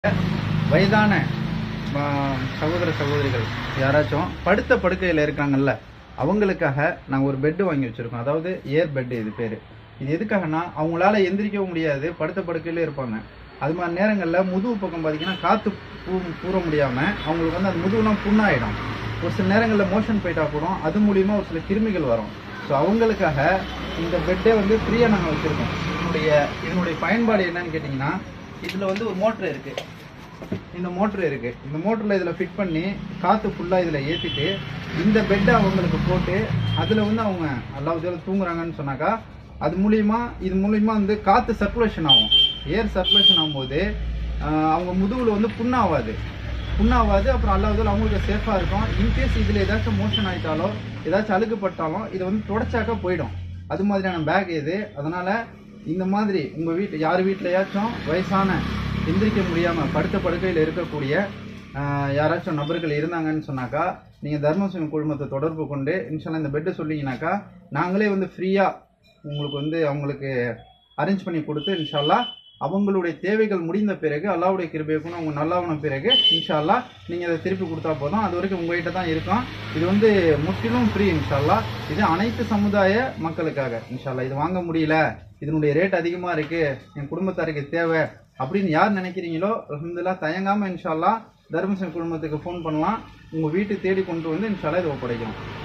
வயதான ஆ, சகோதர சகோதரிகள் யாராச்சும் படுத்த படுக்கையில் இருக்காங்கல்ல அவங்களுக்காக நாங்கள் ஒரு பெட்டு வாங்கி வச்சுருக்கோம் அதாவது ஏர் பெட்டு இது பேர் இது எதுக்காகனா அவங்களால எந்திரிக்கவும் முடியாது படுத்த படுக்கையிலே இருப்பாங்க அது மாதிரி நேரங்களில் முதுகு பக்கம் பார்த்தீங்கன்னா காற்று பூ பூர முடியாமல் அவங்களுக்கு வந்து அந்த முதுகுலாம் புண்ணாயிடும் ஒரு சில நேரங்களில் மோஷன் போயிட்டா கூட அது மூலியமாக ஒரு சில கிருமிகள் வரும் ஸோ அவங்களுக்காக இந்த பெட்டே வந்து ஃப்ரீயாக நாங்கள் வச்சுருக்கோம் இதனுடைய இதனுடைய பயன்பாடு என்னன்னு கேட்டிங்கன்னா இதில் வந்து ஒரு மோட்ரு இருக்குது இந்த மோட்ரு இருக்கு இந்த மோட்டரில் இதில் ஃபிட் பண்ணி காற்று ஃபுல்லாக இதில் ஏற்றிட்டு இந்த பெட்டை அவங்களுக்கு போட்டு அதில் வந்து அவங்க அல்லாவது தூங்குறாங்கன்னு சொன்னாக்கா அது மூலியமா இது மூலியமா வந்து காற்று சர்க்குலேஷன் ஆகும் ஏர் சர்க்குலேஷன் ஆகும்போது ஆஹ், அவங்க முதுகுல வந்து புண்ணாகாது புண்ணாகாது அப்புறம் அல்லாவது அவங்களுக்கு சேஃபாக இருக்கும் இன்கேஸ் இதில் ஏதாச்சும் மோஷன் ஆயிட்டாலோ ஏதாச்சும் அழுக்குப்பட்டாலும் இதை வந்து தொடச்சாக்கா போயிடும் அது மாதிரியான பேக் இது அதனால இந்த மாதிரி உங்கள் வீட்டு யார் வீட்லையாச்சும் வயசான எந்திரிக்க முடியாமல் படுத்த படுக்கையில் இருக்கக்கூடிய ஆஹ், யாராச்சும் நபர்கள் இருந்தாங்கன்னு சொன்னாக்கா நீங்கள் தர்மசிங் குழுமத்தை தொடர்பு கொண்டு இன்ஷால்லா இந்த பெட்டு சொன்னீங்கன்னாக்கா நாங்களே வந்து ஃப்ரீயாக உங்களுக்கு வந்து அவங்களுக்கு அரேஞ்ச் பண்ணி கொடுத்து இன்ஷால்லா அவங்களுடைய தேவைகள் முடிந்த பிறகு அல்லாவுடைய கிருபைக்கும் அவங்க நல்லாவன பிறகு இன்ஷால்லா நீங்கள் அதை திருப்பி கொடுத்தா போதும் அது வரைக்கும் உங்ககிட்ட தான் இருக்கும் இது வந்து முற்றிலும் ஃப்ரீ இன்ஷால்லா இது அனைத்து சமுதாய மக்களுக்காக இன்ஷால்லா இது வாங்க முடியல இதனுடைய ரேட் அதிகமாக இருக்கு என் குடும்பத்தாருக்கு தேவை அப்படின்னு யார் நினைக்கிறீங்களோ அல்ஹம்துலில்லாஹ் தயங்காமல் இன்ஷால்லா தர்மசன் குடும்பத்துக்கு ஃபோன் பண்ணலாம் உங்கள் வீட்டுக்கு தேடி கொண்டு வந்து இன்ஷால்லா இதை ஒப்படைக்கிறோம்